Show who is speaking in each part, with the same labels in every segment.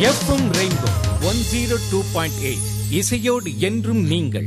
Speaker 1: FM rainbow one zero two point eight இசையோடு என்றும் நீங்கள்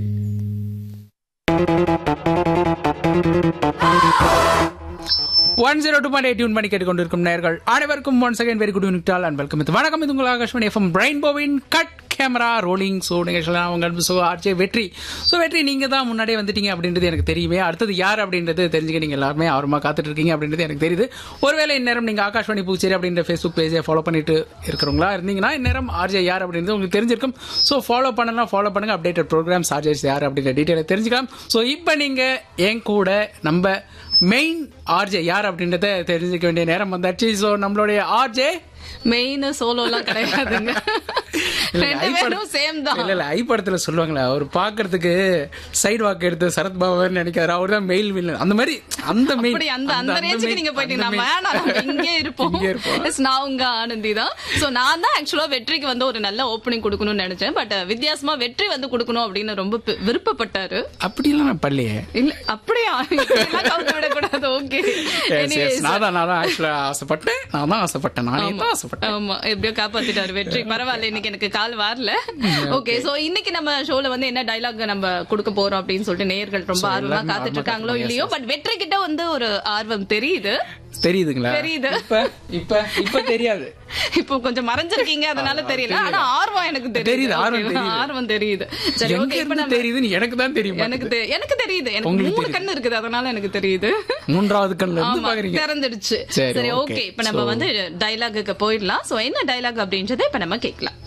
Speaker 2: one zero two point eight tune பண்ணி கேட்டுக்கொண்டிருக்கும் நேர்கள் அனைவருக்கும் one second very good unit and welcome இது வணக்கம் இது உங்கள் ஆகாஷ்மணி எஃப்எம் பிரைன் போவின் கட் கேமரா ரோலிங் ஸோ நிகழ்ச்சியெல்லாம் அவங்க ஸோ ஆர்ஜே வெற்றி ஸோ வெற்றி நீங்கள் தான் முன்னாடியே வந்துட்டீங்க அப்படின்றது எனக்கு தெரியுமே அடுத்தது யார் அப்படின்றது தெரிஞ்சுக்க நீங்கள் எல்லாருமே ஆர்வமாக காத்துட்டு இருக்கீங்க அப்படின்றது எனக்கு தெரியுது ஒருவேளை இந்நேரம் நீங்கள் ஆகாஷ்வாணி பூச்சேரி அப்படின்ற ஃபேஸ்புக் பேஜை ஃபாலோ பண்ணிட்டு இருக்கிறவங்களா இருந்தீங்கன்னா இந்நேரம் ஆர்ஜே யார் அப்படின்றது உங்களுக்கு தெரிஞ்சிருக்கும் ஸோ ஃபாலோ பண்ணலாம் ஃபாலோ பண்ணுங்க அப்டேட்டட் ப்ரோக்ராம்ஸ் ஆர்ஜேஸ் யார் அப்படின்ற டீட்டெயிலை தெரிஞ்சுக்கலாம் ஸோ இப்போ நீங்கள் என் கூட நம்ம மெயின் ஆர்ஜே யார் அப்படின்றத தெரிஞ்சுக்க வேண்டிய நேரம் வந்தாச்சு ஸோ நம்மளுடைய ஆர்ஜே
Speaker 3: மெயின் சோலோலாம் கிடையாதுங்க ரெண்டு பேரும் சேம் தான்
Speaker 2: இல்ல இல்ல ஐ படத்துல சொல்லுவாங்களே அவர் பாக்குறதுக்கு சைடு வாக் எடுத்து சரத் பாபர் நினைக்கிறாரு அவர் தான் மெயில் வில்லன் அந்த மாதிரி அந்த மெயில்
Speaker 3: அப்படி அந்த அந்த ரேஞ்சுக்கு நீங்க போயிட்டீங்க நம்ம வேணாம் நம்ம இங்கே இருப்போம்
Speaker 2: இங்கே இருப்போம்.
Speaker 3: Yes, நான் உங்க ஆனந்தி தான் சோ நான் தான் ஆக்சுவலா வெற்றிக்கு வந்து ஒரு நல்ல ஓப்பனிங் கொடுக்கணும்னு நினைச்சேன் பட் வித்தியாசமா வெற்றி வந்து கொடுக்கணும் அப்படின்னு ரொம்ப பி- விருப்பப்பட்டாரு
Speaker 2: அப்படிலாம் நான் பள்ளியே
Speaker 3: இல்ல அப்படியா இதெல்லாம் கவுத்து விடக்கூடாது ஓகே
Speaker 2: நான் தான் நான் தான் ஆக்சுவலா ஆசைப்பட்டேன் நான் தான் ஆசைப்பட்டேன் நானே தான் ஆசைப்பட்டேன்
Speaker 3: ஆமா எப்படியோ காப்பாத்திட்டாரு வெற்றி பரவாயில்ல இன்னைக்கு எனக்கு கால் வரல ஓகே சோ இன்னைக்கு நம்ம ஷோல வந்து என்ன டைலாக் நம்ம கொடுக்க போறோம் அப்படின்னு சொல்லிட்டு நேயர்கள் ரொம்ப ஆர்வமா
Speaker 2: எல்லாரும்
Speaker 3: காத்துட்டு இருக்காங்களோ
Speaker 2: ஆர்வமா
Speaker 3: இல்லையோ பட் வெற்றி கிட்ட வந்து ஒரு ஆர்வம் தெரியுது
Speaker 2: தெரியுதுங்களா
Speaker 3: தெரியுது.
Speaker 2: இப்ப இப்ப இப்ப தெரியாது
Speaker 3: இப்போ கொஞ்சம் மறைஞ்சிருக்கீங்க அதனால தெரியல ஆனா ஆர்வம் எனக்கு தெரியுது
Speaker 2: தெரியுது, ஆர்வம்
Speaker 3: Okay,
Speaker 2: தெரியுது.
Speaker 3: ஆர்வம் தெரியுது சரி
Speaker 2: எங்க
Speaker 3: ஓகே இப்ப
Speaker 2: இருந்து
Speaker 3: நம்ம
Speaker 2: தெரியுதுன்னு எனக்கு தான் தெரியும்
Speaker 3: எனக்கு தெ- எனக்கு தெரியுது எனக்கு
Speaker 2: உங்களுக்கு
Speaker 3: மூணு கண்ணு இருக்குது அதனால எனக்கு தெரியுது
Speaker 2: மூன்றாவது கண்ணுல இருந்து
Speaker 3: ஆமா
Speaker 2: பாக்குறீங்க
Speaker 3: திறந்துடுச்சு
Speaker 2: சரி,
Speaker 3: சரி
Speaker 2: okay.
Speaker 3: ஓகே இப்ப நம்ம
Speaker 2: So-
Speaker 3: வந்து டைலாகுக்கு போயிடலாம் சோ என்ன டைலாக் அப்படின்றத இப்ப நம்ம கேட்கலாம்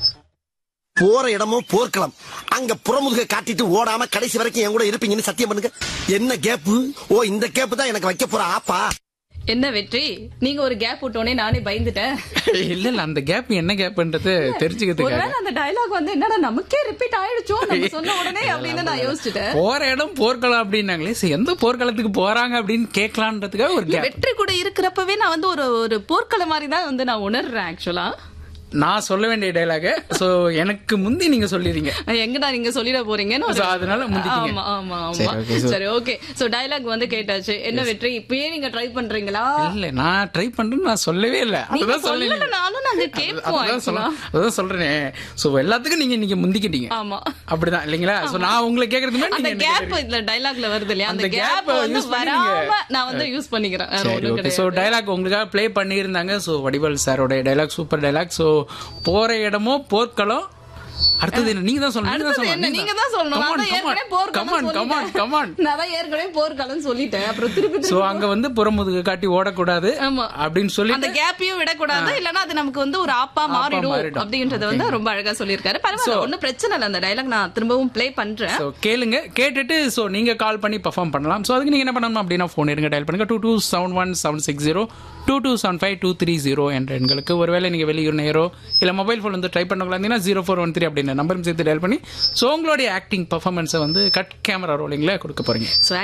Speaker 4: போற இடமும் போர்க்களம் அங்க புறமுதுக காட்டிட்டு ஓடாம கடைசி வரைக்கும் என் கூட இருப்பீங்கன்னு சத்தியம் பண்ணுங்க என்ன கேப்பு ஓ இந்த கேப்பு தான் எனக்கு வைக்க போற ஆப்பா
Speaker 3: என்ன வெற்றி நீங்க ஒரு கேப் விட்டோனே நானே பயந்துட்டேன்
Speaker 2: இல்ல இல்ல அந்த கேப் என்ன கேப்ன்றது தெரிஞ்சுக்கிறதுக்காக
Speaker 3: ஒருவேளை அந்த டயலாக் வந்து என்னடா நமக்கே ரிப்பீட் ஆயிடுச்சோ நம்ம சொன்ன உடனே அப்படின்னு நான் யோசிச்சுட்டேன்
Speaker 2: போற இடம் போர்க்களம் அப்படின்னாங்களே சரி எந்த போர்க்களத்துக்கு போறாங்க அப்படின்னு கேட்கலான்றதுக்காக ஒரு கேப்
Speaker 3: வெற்றி கூட இருக்கிறப்பவே நான் வந்து ஒரு ஒரு போர்க்கள மாதிரி தான் வந்து நான் உணர்றேன் ஆக்சுவலா
Speaker 2: நான் சொல்ல வேண்டிய டைலாக சோ எனக்கு முந்தி நீங்க சொல்லிடுறீங்க
Speaker 3: எங்கடா நீங்க சொல்லிட போறீங்கன்னு ஒரு-
Speaker 2: So, அதனால முந்திட்டீங்க.
Speaker 3: ஆமா ஆமா
Speaker 2: சரி,
Speaker 3: ஆமா
Speaker 2: okay, so-
Speaker 3: சரி ஓகே சோ டயலாக் வந்து கேட்டாச்சு என்ன வெற்றி இப்பயே நீங்க ட்ரை பண்றீங்களா
Speaker 2: இல்ல நான் ட்ரை பண்றேன்னு நான் சொல்லவே இல்ல
Speaker 3: நீங்க
Speaker 2: அதுதான் சொல்லல
Speaker 3: சொல்லலனாலும் நாங்க கேட்போம்
Speaker 2: அதுதான் சொல்ல
Speaker 3: actually.
Speaker 2: அதுதான் சொல்றேனே சோ எல்லாத்துக்கும் நீங்க நீங்க முந்திக்கிட்டீங்க
Speaker 3: ஆமா
Speaker 2: அப்படிதான் இல்லைங்களா சோ நான் உங்களை கேக்குறதுக்கு முன்னாடி
Speaker 3: அந்த
Speaker 2: நீங்க என்ன
Speaker 3: கேப்
Speaker 2: கேக்குறீங்க.
Speaker 3: இதுல டயலாக்ல வருது இல்லையா அந்த
Speaker 2: அந்த
Speaker 3: கேப்
Speaker 2: gap-அ
Speaker 3: வந்து
Speaker 2: use பண்ணி நீங்க-
Speaker 3: வராம நான் வந்து யூஸ் பண்ணிக்கிறேன் வேற
Speaker 2: சரி
Speaker 3: ஒண்ணும்
Speaker 2: ஓகே சோ
Speaker 3: கிடையாது
Speaker 2: டைலாக் உங்களுக்காக ப்ளே பண்ணியிருந்தாங்க சோ வடிவல் சாரோட டைலாக் சூப்பர் டைலாக் சோ போற இடமோ போர்க்களம் அடுத்தது என்ன நீங்க தான் சொல்லணும் நீங்க தான்
Speaker 3: அடுத்தது என்ன
Speaker 2: சொல்லணும்
Speaker 3: நீங்க தான் சொல்லணும் நான் தான் ஏற்கனவே போர்க்களம்
Speaker 2: கமான் கமான் கமான்
Speaker 3: சொல்லிட்டேன் நான் தான் ஏற்கனவே போர்க்களம் சொல்லிட்டேன் அப்புறம் திருப்பி
Speaker 2: சோ
Speaker 3: திருப்பி
Speaker 2: அங்க வந்து புறமுதுகு காட்டி ஓடக்கூடாது
Speaker 3: ஆமா.
Speaker 2: அப்படின்னு சொல்லி
Speaker 3: அந்த கேப்பையும் விடக்கூடாது இல்லனா அது நமக்கு வந்து ஒரு ஆப்பா மாறிடும்
Speaker 2: மாறிடும்.
Speaker 3: அப்படின்றத வந்து ரொம்ப அழகா சொல்லியிருக்காரு பரவாயில்ல ஒண்ணும் பிரச்சனை இல்ல அந்த டயலாக் நான் திரும்பவும் ப்ளே பண்றேன்
Speaker 2: ஸோ கேளுங்க கேட்டுட்டு ஸோ நீங்க கால் பண்ணி பர்ஃபார்ம் பண்ணலாம் ஸோ அதுக்கு நீங்க என்ன பண்ணணும் அப்படின்னா ஃபோன் எடுங்க டயல் பண்ணுங்க two two seven one seven six zero two two seven five two three zero என்ற எண்களுக்கு ஒருவேளை நீங்க வெளியூர் நேரோ இல்ல மொபைல் ஃபோன் வந்து ட்ரை பண்ணலாம் இருந்தீங்கன்னா ஜீரோ ஃபோர் ஒன் த்ரீ அப்படின்ற நம்பரும் சேர்த்து டயல் பண்ணி ஸோ உங்களுடைய ஆக்டிங் பர்ஃபார்மன்ஸை வந்து கட் கேமரா ரோலிங்ல கொடுக்க போறீங்க
Speaker 3: சோ